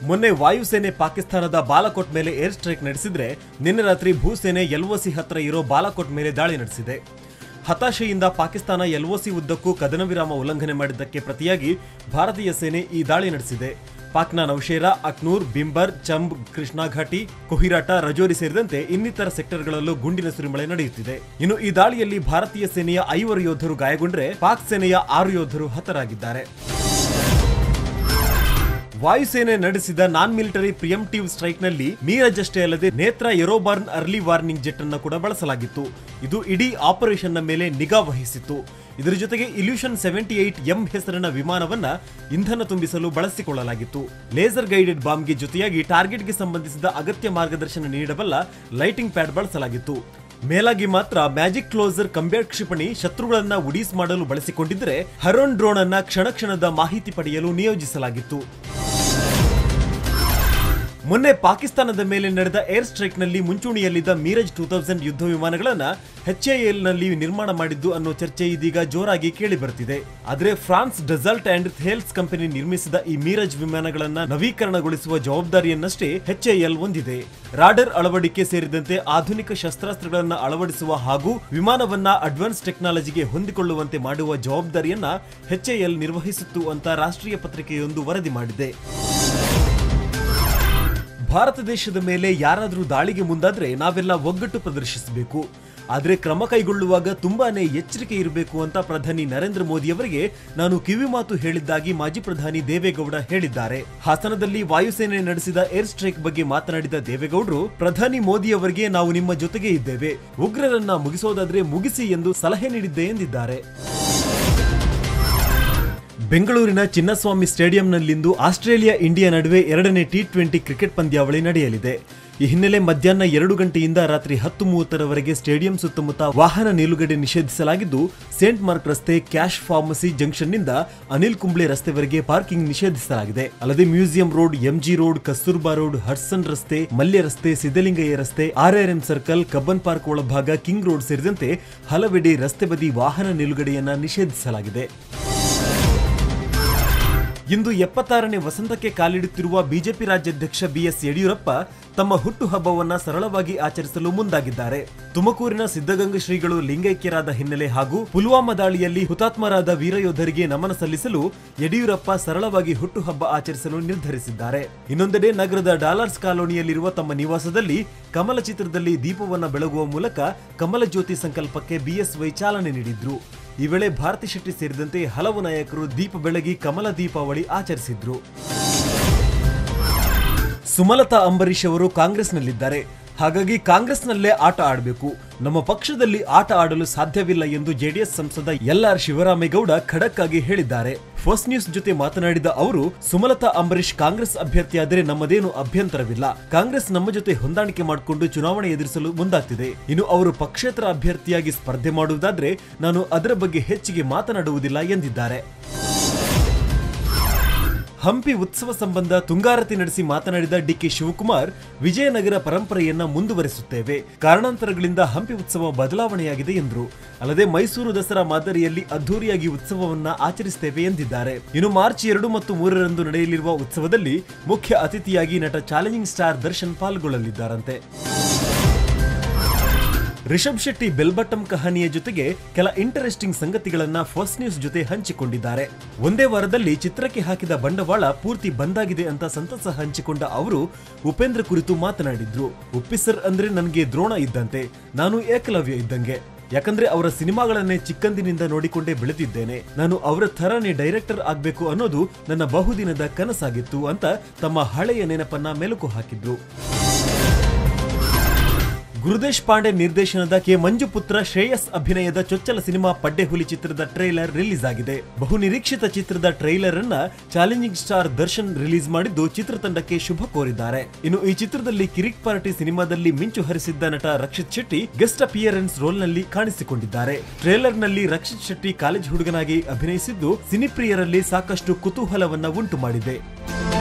ಮೊನ್ನೆ ವಾಯುಸೇನೆ ಪಾಕಿಸ್ತಾನದ ಬಾಲಾಕೋಟ್ ಮೇಲೆ ಏರ್ ಸ್ಟ್ರೈಕ್ ನಡೆಸಿದ್ರೆ ನಿನ್ನೆ ರಾತ್ರಿ ಭೂಸೇನೆ ಎಲ್ಒಸಿ ಹತ್ರ ಇರೋ ಬಾಲಾಕೋಟ್ ಮೇಲೆ ದಾಳಿ ನಡೆಸಿದೆ ಹತಾಶೆಯಿಂದ ಪಾಕಿಸ್ತಾನ ಎಲ್ಒಸಿ ಉದ್ದಕ್ಕೂ ಕದನ ವಿರಾಮ ಉಲ್ಲಂಘನೆ ಮಾಡಿದ್ದಕ್ಕೆ ಪ್ರತಿಯಾಗಿ ಭಾರತೀಯ ಸೇನೆ ಈ ದಾಳಿ ನಡೆಸಿದೆ ಪಾಕ್ನ ನೌಶೇರಾ ಅಕ್ನೂರ್ ಬಿಂಬರ್ ಚಂಬ್ ಕೃಷ್ಣಾ ಘಾಟಿ ಕೊಹಿರಾಟ ರಜೋರಿ ಸೇರಿದಂತೆ ಇನ್ನಿತರ ಸೆಕ್ಟರ್ಗಳಲ್ಲೂ ಗುಂಡಿನ ಸುರಿಮಳೆ ನಡೆಯುತ್ತಿದೆ ಇನ್ನು ಈ ದಾಳಿಯಲ್ಲಿ ಭಾರತೀಯ ಸೇನೆಯ ಐವರು ಯೋಧರು ಗಾಯಗೊಂಡ್ರೆ ಪಾಕ್ ಸೇನೆಯ ಆರು ಯೋಧರು ಹತರಾಗಿದ್ದಾರೆ ವಾಯುಸೇನೆ ನಡೆಸಿದ ನಾನ್ ಮಿಲಿಟರಿ ಪ್ರಿಯಂಟಿವ್ ಸ್ಟ್ರೈಕ್ನಲ್ಲಿ ಮೀರಜ್ ಅಷ್ಟೇ ಅಲ್ಲದೆ ನೇತ್ರ ಎರೋಬಾರ್ನ್ ಅರ್ಲಿ ವಾರ್ನಿಂಗ್ ಜೆಟ್ ಅನ್ನು ಕೂಡ ಬಳಸಲಾಗಿತ್ತು ಇದು ಇಡೀ ಆಪರೇಷನ್ನ ಮೇಲೆ ನಿಗಾ ವಹಿಸಿತ್ತು ಇದರ ಜೊತೆಗೆ ಇಲ್ಯೂಷನ್ ಸೆವೆಂಟಿ ಏಟ್ ಎಂ ಹೆಸರಿನ ವಿಮಾನವನ್ನ ಇಂಧನ ತುಂಬಿಸಲು ಬಳಸಿಕೊಳ್ಳಲಾಗಿತ್ತು ಲೇಸರ್ ಗೈಡೆಡ್ ಬಾಂಬ್ಗೆ ಜೊತೆಯಾಗಿ ಟಾರ್ಗೆಟ್ಗೆ ಸಂಬಂಧಿಸಿದ ಅಗತ್ಯ ಮಾರ್ಗದರ್ಶನ ನೀಡಬಲ್ಲ ಲೈಟಿಂಗ್ ಪ್ಯಾಡ್ ಬಳಸಲಾಗಿತ್ತು ಮೇಲಾಗಿ ಮಾತ್ರ ಮ್ಯಾಜಿಕ್ ಕ್ಲೋಸರ್ ಕಂಬ್ಯಾಟ್ ಕ್ಷಿಪಣಿ ಶತ್ರುಗಳನ್ನ ಉಡೀಸ್ ಮಾಡಲು ಬಳಸಿಕೊಂಡಿದ್ದರೆ ಹರೋನ್ ಡ್ರೋನ್ ಅನ್ನ ಕ್ಷಣ ಕ್ಷಣದ ಮಾಹಿತಿ ಪಡೆಯಲು ನಿಯೋಜಿಸಲಾಗಿತ್ತು ಮೊನ್ನೆ ಪಾಕಿಸ್ತಾನದ ಮೇಲೆ ನಡೆದ ಏರ್ ಸ್ಟ್ರೈಕ್ ನಲ್ಲಿ ಮುಂಚೂಣಿಯಲ್ಲಿದ್ದ ಮೀರಜ್ ಟೂ ತೌಸಂಡ್ ಯುದ್ಧ ವಿಮಾನಗಳನ್ನ ಎಚ್ಎಎಲ್ ನಲ್ಲಿ ನಿರ್ಮಾಣ ಮಾಡಿದ್ದು ಅನ್ನೋ ಚರ್ಚೆ ಇದೀಗ ಜೋರಾಗಿ ಕೇಳಿ ಬರ್ತಿದೆ ಆದ್ರೆ France Dassault and Thales company ನಿರ್ಮಿಸಿದ ಈ ಮೀರಜ್ ವಿಮಾನಗಳನ್ನ ನವೀಕರಣಗೊಳಿಸುವ ಜವಾಬ್ದಾರಿಯನ್ನಷ್ಟೇ ಎಚ್ಎಎಲ್ ಹೊಂದಿದೆ ರಾಡರ್ ಅಳವಡಿಕೆ ಸೇರಿದಂತೆ ಆಧುನಿಕ ಶಸ್ತ್ರಾಸ್ತ್ರಗಳನ್ನ ಅಳವಡಿಸುವ ಹಾಗೂ ವಿಮಾನವನ್ನ ಅಡ್ವಾನ್ಸ್ ಟೆಕ್ನಾಲಜಿಗೆ ಹೊಂದಿಕೊಳ್ಳುವಂತೆ ಮಾಡುವ ಜವಾಬ್ದಾರಿಯನ್ನ ಎಚ್ಎಎಲ್ ನಿರ್ವಹಿಸಿತ್ತು ಅಂತ ರಾಷ್ಟ್ರೀಯ ಪತ್ರಿಕೆಯೊಂದು ವರದಿ ಮಾಡಿದೆ ಭಾರತ ದೇಶದ ಮೇಲೆ ಯಾರಾದರೂ ದಾಳಿಗೆ ಮುಂದಾದ್ರೆ ನಾವೆಲ್ಲ ಒಗ್ಗಟ್ಟು ಪ್ರದರ್ಶಿಸಬೇಕು ಆದ್ರೆ ಕ್ರಮ ಕೈಗೊಳ್ಳುವಾಗ ತುಂಬಾನೇ ಎಚ್ಚರಿಕೆ ಇರಬೇಕು ಅಂತ ಪ್ರಧಾನಿ ನರೇಂದ್ರ ಮೋದಿ ಅವರಿಗೆ ನಾನು ಕಿವಿಮಾತು ಹೇಳಿದ್ದಾಗಿ ಮಾಜಿ ಪ್ರಧಾನಿ ದೇವೇಗೌಡ ಹೇಳಿದ್ದಾರೆ ಹಾಸನದಲ್ಲಿ ವಾಯುಸೇನೆ ನಡೆಸಿದ ಏರ್ ಸ್ಟ್ರೈಕ್ ಬಗ್ಗೆ ಮಾತನಾಡಿದ ದೇವೇಗೌಡರು ಪ್ರಧಾನಿ ಮೋದಿ ಅವರಿಗೆ ನಾವು ನಿಮ್ಮ ಜೊತೆಗೆ ಇದ್ದೇವೆ ಉಗ್ರರನ್ನ ಮುಗಿಸೋದಾದ್ರೆ ಮುಗಿಸಿ ಎಂದು ಸಲಹೆ ನೀಡಿದ್ದೆ ಎಂದಿದ್ದಾರೆ ಬೆಂಗಳೂರಿನ ಚಿನ್ನಸ್ವಾಮಿ ಸ್ಟೇಡಿಯಂನಲ್ಲಿಂದು ಆಸ್ಟ್ರೇಲಿಯಾ ಇಂಡಿಯಾ ನಡುವೆ ಎರಡನೇ ಟಿ ಟ್ವೆಂಟಿ ಕ್ರಿಕೆಟ್ ಪಂದ್ಯಾವಳಿ ನಡೆಯಲಿದೆ ಈ ಹಿನ್ನೆಲೆ ಮಧ್ಯಾಹ್ನ ಎರಡು ಗಂಟೆಯಿಂದ ರಾತ್ರಿ ಹತ್ತು ಮೂವತ್ತರವರೆಗೆ ಸ್ಟೇಡಿಯಂ ಸುತ್ತಮುತ್ತ ವಾಹನ ನಿಲುಗಡೆ ನಿಷೇಧಿಸಲಾಗಿದ್ದು ಸೇಂಟ್ ಮಾರ್ಕ್ ರಸ್ತೆ ಕ್ಯಾಶ್ ಫಾರ್ಮಸಿ ಜಂಕ್ಷನ್ನಿಂದ ಅನಿಲ್ ಕುಂಬ್ಳೆ ರಸ್ತೆವರೆಗೆ ಪಾರ್ಕಿಂಗ್ ನಿಷೇಧಿಸಲಾಗಿದೆ ಅಲ್ಲದೆ museum road MG road Kasturba road Hudson ರಸ್ತೆ ಮಲ್ಯ ರಸ್ತೆ ಸಿದ್ದಲಿಂಗಯ್ಯ ರಸ್ತೆ ಆರ್ಆರ್ಎಂ ಸರ್ಕಲ್ ಕಬ್ಬನ್ ಪಾರ್ಕ್ ಒಳಭಾಗ ಕಿಂಗ್ ರೋಡ್ ಸೇರಿದಂತೆ ಹಲವೆಡೆ ರಸ್ತೆ ಬದಿ ವಾಹನ ನಿಲುಗಡೆಯನ್ನ ನಿಷೇಧಿಸಲಾಗಿದೆ ಇಂದು ಎಪ್ಪತ್ತಾರನೇ ವಸಂತಕ್ಕೆ ಕಾಲಿಡುತ್ತಿರುವ ಬಿಜೆಪಿ ರಾಜ್ಯಾಧ್ಯಕ್ಷ ಬಿಎಸ್ ಯಡಿಯೂರಪ್ಪ ತಮ್ಮ ಹುಟ್ಟುಹಬ್ಬವನ್ನ ಸರಳವಾಗಿ ಆಚರಿಸಲು ಮುಂದಾಗಿದ್ದಾರೆ ತುಮಕೂರಿನ ಸಿದ್ಧಗಂಗಾ ಶ್ರೀಗಳು ಲಿಂಗೈಕ್ಯರಾದ ಹಿನ್ನೆಲೆ ಹಾಗೂ ಪುಲ್ವಾಮಾ ದಾಳಿಯಲ್ಲಿ ಹುತಾತ್ಮರಾದ ವೀರಯೋಧರಿಗೆ ನಮನ ಸಲ್ಲಿಸಲು ಯಡಿಯೂರಪ್ಪ ಸರಳವಾಗಿ ಹುಟ್ಟುಹಬ್ಬ ಆಚರಿಸಲು ನಿರ್ಧರಿಸಿದ್ದಾರೆ ಇನ್ನೊಂದೆಡೆ ನಗರದ ಡಾಲರ್ಸ್ ಕಾಲೋನಿಯಲ್ಲಿರುವ ತಮ್ಮ ನಿವಾಸದಲ್ಲಿ ಕಮಲ ಚಿತ್ರದಲ್ಲಿ ದೀಪವನ್ನ ಬೆಳಗುವ ಮೂಲಕ ಕಮಲ ಜ್ಯೋತಿ ಸಂಕಲ್ಪಕ್ಕೆ ಬಿಎಸ್ವೈ ಚಾಲನೆ ನೀಡಿದ್ರು ಈ ವೇಳೆ ಭಾರತಿ ಶೆಟ್ಟಿ ಸೇರಿದಂತೆ ಹಲವು ನಾಯಕರು ದೀಪ ಬೆಳಗಿ ಕಮಲ ದೀಪಾವಳಿ ಆಚರಿಸಿದ್ರು ಸುಮಲತಾ ಅಂಬರೀಶ್ ಅವರು ಕಾಂಗ್ರೆಸ್ನಲ್ಲಿದ್ದಾರೆ ಹಾಗಾಗಿ ಕಾಂಗ್ರೆಸ್ನಲ್ಲೇ ಆಟ ಆಡಬೇಕು ನಮ್ಮ ಪಕ್ಷದಲ್ಲಿ ಆಟ ಆಡಲು ಸಾಧ್ಯವಿಲ್ಲ ಎಂದು ಜೆಡಿಎಸ್ ಸಂಸದ ಎಲ್ ಆರ್ ಶಿವರಾಮೇಗೌಡ ಖಡಕ್ ಆಗಿ ಹೇಳಿದ್ದಾರೆ ಫಸ್ಟ್ ನ್ಯೂಸ್ ಜೊತೆ ಮಾತನಾಡಿದ ಅವರು ಸುಮಲತಾ ಅಂಬರೀಶ್ ಕಾಂಗ್ರೆಸ್ ಅಭ್ಯರ್ಥಿಯಾದರೆ ನಮ್ಮದೇನು ಅಭ್ಯಂತರವಿಲ್ಲ ಕಾಂಗ್ರೆಸ್ ನಮ್ಮ ಜೊತೆ ಹೊಂದಾಣಿಕೆ ಮಾಡಿಕೊಂಡು ಚುನಾವಣೆ ಎದುರಿಸಲು ಮುಂದಾಗ್ತಿದೆ ಇನ್ನು ಅವರು ಪಕ್ಷೇತರ ಅಭ್ಯರ್ಥಿಯಾಗಿ ಸ್ಪರ್ಧೆ ಮಾಡುವುದಾದ್ರೆ ನಾನು ಅದರ ಬಗ್ಗೆ ಹೆಚ್ಚಿಗೆ ಮಾತನಾಡುವುದಿಲ್ಲ ಎಂದಿದ್ದಾರೆ ಹಂಪಿ ಉತ್ಸವ ಸಂಬಂಧ ತುಂಗಾರತಿ ನಡೆಸಿ ಮಾತನಾಡಿದ ಡಿಕೆ ಶಿವಕುಮಾರ್ ವಿಜಯನಗರ ಪರಂಪರೆಯನ್ನ ಮುಂದುವರಿಸುತ್ತೇವೆ ಕಾರಣಾಂತರಗಳಿಂದ ಹಂಪಿ ಉತ್ಸವ ಬದಲಾವಣೆಯಾಗಿದೆ ಎಂದರು ಅಲ್ಲದೆ ಮೈಸೂರು ದಸರಾ ಮಾದರಿಯಲ್ಲಿ ಅದ್ದೂರಿಯಾಗಿ ಉತ್ಸವವನ್ನ ಆಚರಿಸುತ್ತೇವೆ ಎಂದಿದ್ದಾರೆ ಇನ್ನು ಮಾರ್ಚ್ ಎರಡು ಮತ್ತು ಮೂರರಂದು ನಡೆಯಲಿರುವ ಉತ್ಸವದಲ್ಲಿ ಮುಖ್ಯ ಅತಿಥಿಯಾಗಿ ನಟ ಚಾಲೆಂಜಿಂಗ್ ಸ್ಟಾರ್ ದರ್ಶನ್ ಪಾಲ್ಗೊಳ್ಳಲಿದ್ದಾರಂತೆ ರಿಷಬ್ ಶೆಟ್ಟಿ ಬೆಲ್ಬಟಮ್ ಕಹಾನಿಯ ಜೊತೆಗೆ ಕೆಲ ಇಂಟರೆಸ್ಟಿಂಗ್ ಸಂಗತಿಗಳನ್ನ ಫಸ್ಟ್ ನ್ಯೂಸ್ ಜೊತೆ ಹಂಚಿಕೊಂಡಿದ್ದಾರೆ ಒಂದೇ ವಾರದಲ್ಲಿ ಚಿತ್ರಕ್ಕೆ ಹಾಕಿದ ಬಂಡವಾಳ ಪೂರ್ತಿ ಬಂದಾಗಿದೆ ಅಂತ ಸಂತಸ ಹಂಚಿಕೊಂಡ ಅವರು ಉಪೇಂದ್ರ ಕುರಿತು ಮಾತನಾಡಿದ್ರು ಉಪ್ಪಿಸರ್ ಅಂದ್ರೆ ನನಗೆ ದ್ರೋಣ ಇದ್ದಂತೆ ನಾನು ಏಕಲವ್ಯ ಇದ್ದಂಗೆ ಯಾಕಂದ್ರೆ ಅವರ ಸಿನಿಮಾಗಳನ್ನೇ ಚಿಕ್ಕಂದಿನಿಂದ ನೋಡಿಕೊಂಡೇ ಬೆಳೆದಿದ್ದೇನೆ ನಾನು ಅವರ ಥರನೇ ಡೈರೆಕ್ಟರ್ ಆಗ್ಬೇಕು ಅನ್ನೋದು ನನ್ನ ಬಹುದಿನದ ಕನಸಾಗಿತ್ತು ಅಂತ ತಮ್ಮ ಹಳೆಯ ನೆನಪನ್ನ ಮೆಲುಕು ಹಾಕಿದ್ರು ಗುರುದೇಶ್ ಪಾಂಡೆ ನಿರ್ದೇಶನದ ಕೆ ಮಂಜು ಪುತ್ರ ಶ್ರೇಯಸ್ ಅಭಿನಯದ ಚೊಚ್ಚಲ ಸಿನಿಮಾ ಪಡ್ಡೆಹುಲಿ ಚಿತ್ರದ ಟ್ರೈಲರ್ ರಿಲೀಸ್ ಆಗಿದೆ ಬಹು ನಿರೀಕ್ಷಿತ ಚಿತ್ರದ ಟ್ರೈಲರ್ ಅನ್ನ ಚಾಲೆಂಜಿಂಗ್ ಸ್ಟಾರ್ ದರ್ಶನ್ ರಿಲೀಸ್ ಮಾಡಿದ್ದು ಚಿತ್ರತಂಡಕ್ಕೆ ಶುಭ ಕೋರಿದ್ದಾರೆ ಇನ್ನು ಈ ಚಿತ್ರದಲ್ಲಿ ಕಿರಿಕ್ ಪಾರ್ಟಿ ಸಿನಿಮಾದಲ್ಲಿ ಮಿಂಚು ಹರಿಸಿದ್ದ ನಟ Rakshit Shetty guest appearance role ನಲ್ಲಿ ಕಾಣಿಸಿಕೊಂಡಿದ್ದಾರೆ ಟ್ರೇಲರ್ ನಲ್ಲಿ ರಕ್ಷಿತ್ ಶೆಟ್ಟಿ ಕಾಲೇಜ್ ಹುಡುಗನಾಗಿ ಅಭಿನಯಿಸಿದ್ದು ಸಿನಿಪ್ರಿಯರಲ್ಲಿ ಸಾಕಷ್ಟು ಕುತೂಹಲವನ್ನ ಉಂಟು ಮಾಡಿದೆ